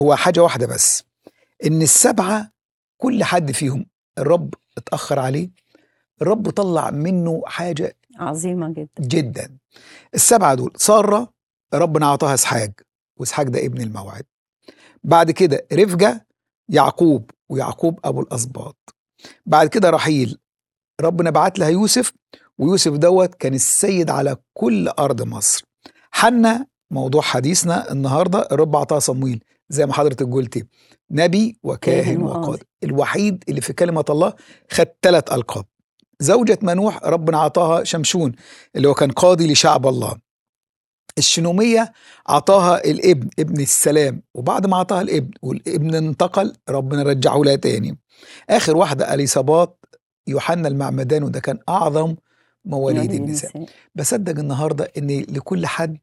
هو حاجة واحدة بس إن السبعة كل حد فيهم الرب اتأخر عليه الرب طلع منه حاجة عظيمة جدا جدا السبعة دول سارة ربنا أعطاها إسحاق وإسحاق ده ابن الموعد بعد كده رفجة يعقوب ويعقوب أبو الأسباط بعد كده رحيل ربنا بعت لها يوسف ويوسف دوت كان السيد على كل أرض مصر حنا موضوع حديثنا النهاردة الرب أعطاها صمويل زي ما حضرتك قلتي نبي وكاهن كاهن وقاضي وقاضي. الوحيد اللي في كلمة الله خد ثلاث ألقاب زوجة منوح ربنا أعطاها شمشون اللي هو كان قاضي لشعب الله الشنومية أعطاها الابن ابن السلام وبعد ما أعطاها الابن والابن انتقل ربنا رجعه لها تاني آخر واحدة أليصابات يوحنا المعمدان وده كان أعظم مواليد النساء بصدق النهارده ان لكل حد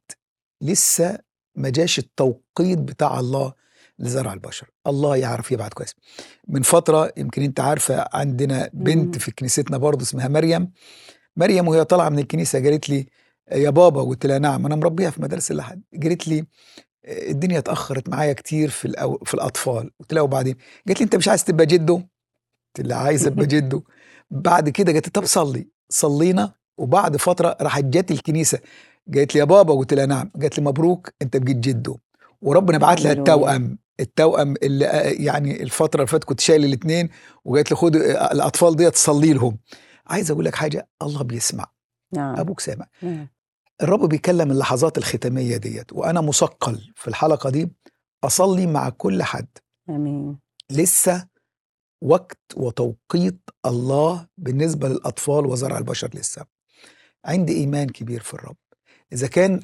لسه ما جاش التوقيت بتاع الله لزرع البشر الله يعرف يبعت كويس من فتره يمكن انت عارفه عندنا بنت مم. في كنيستنا برضه اسمها مريم مريم وهي طالعه من الكنيسه قالت لي يا بابا قلت لها نعم انا مربيها في مدارس الاحد قالت لي الدنيا اتاخرت معايا كتير في الأو... في الاطفال قلت لها وبعدين قالت لي انت مش عايز تبقى جده قلت لها عايز ابقى جده بعد كده قالت لي طب صلي صلينا وبعد فتره راحت جت الكنيسه قالت لي يا بابا قلت لها نعم قالت لي مبروك انت بقيت جده وربنا بعت لها هللويا. التوأم التوأم اللي آه، يعني الفتره اللي فاتت كنت شايل الاثنين وقالت لي خد آه، الاطفال ديت صلي لهم عايز اقول لك حاجه الله بيسمع نعم ابوك سامع نعم. الرب بيكلم اللحظات الختاميه ديت وانا مثقل في الحلقه دي اصلي مع كل حد امين لسه وقت وتوقيت الله بالنسبة للأطفال وزرع البشر لسه عندي إيمان كبير في الرب إذا كان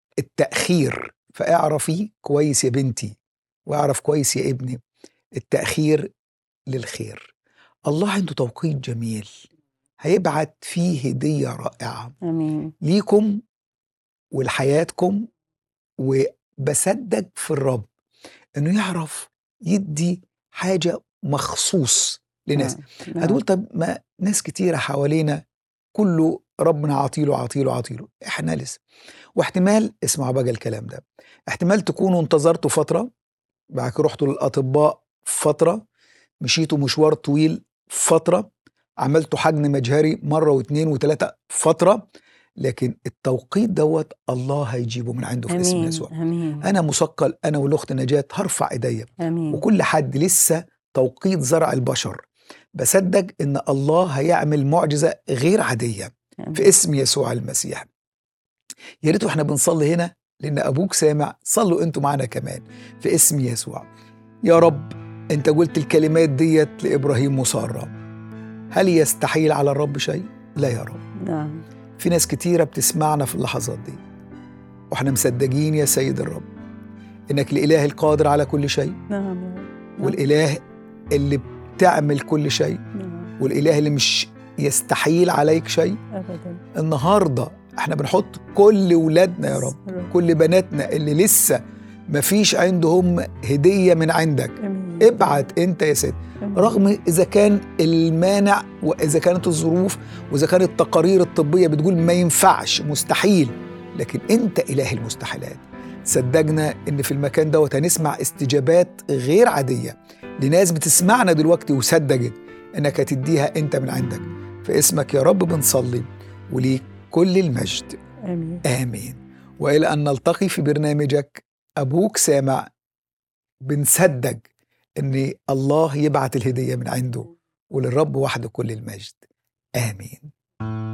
التأخير فاعرفي كويس يا بنتي واعرف كويس يا ابني التأخير للخير الله عنده توقيت جميل هيبعت فيه هدية رائعة امين ليكم ولحياتكم وبصدق في الرب انه يعرف يدي حاجه مخصوص لناس نعم. هتقول طب ما ناس كتيره حوالينا كله ربنا عطيله عطيله عطيله احنا لسه واحتمال اسمعوا بقى الكلام ده احتمال تكونوا انتظرتوا فتره بعد كده رحتوا للاطباء فتره مشيتوا مشوار طويل فتره عملتوا حجم مجهري مره واثنين وثلاثه فتره لكن التوقيت دوت الله هيجيبه من عنده في اسم امين يسوع امين انا مثقل انا والاخت نجاة هرفع ايديا امين وكل حد لسه توقيت زرع البشر بصدق ان الله هيعمل معجزه غير عاديه آمين. في اسم يسوع المسيح يا ريت واحنا بنصلي هنا لان ابوك سامع صلوا انتوا معانا كمان في اسم يسوع يا رب انت قلت الكلمات ديت لابراهيم وساره هل يستحيل على الرب شيء لا يا رب نعم في ناس كتيرة بتسمعنا في اللحظات دي واحنا مصدقين يا سيد الرب انك الاله القادر على كل شيء نعم يا رب والاله اللي بتعمل كل شيء نعم والاله اللي مش يستحيل عليك شيء ابدا النهارده احنا بنحط كل ولادنا يا رب رب. كل بناتنا اللي لسه مفيش عندهم هديه من عندك امين ابعت انت يا سيد آمين. رغم اذا كان المانع واذا كانت الظروف واذا كانت التقارير الطبيه بتقول ما ينفعش مستحيل لكن انت اله المستحيلات صدقنا ان في المكان دوت هنسمع استجابات غير عاديه لناس بتسمعنا دلوقتي وصدقت انك هتديها انت من عندك في اسمك يا رب بنصلي وليك كل المجد امين امين والى ان نلتقي في برنامجك ابوك سامع بنصدق ان الله يبعت الهديه من عنده وللرب وحده كل المجد امين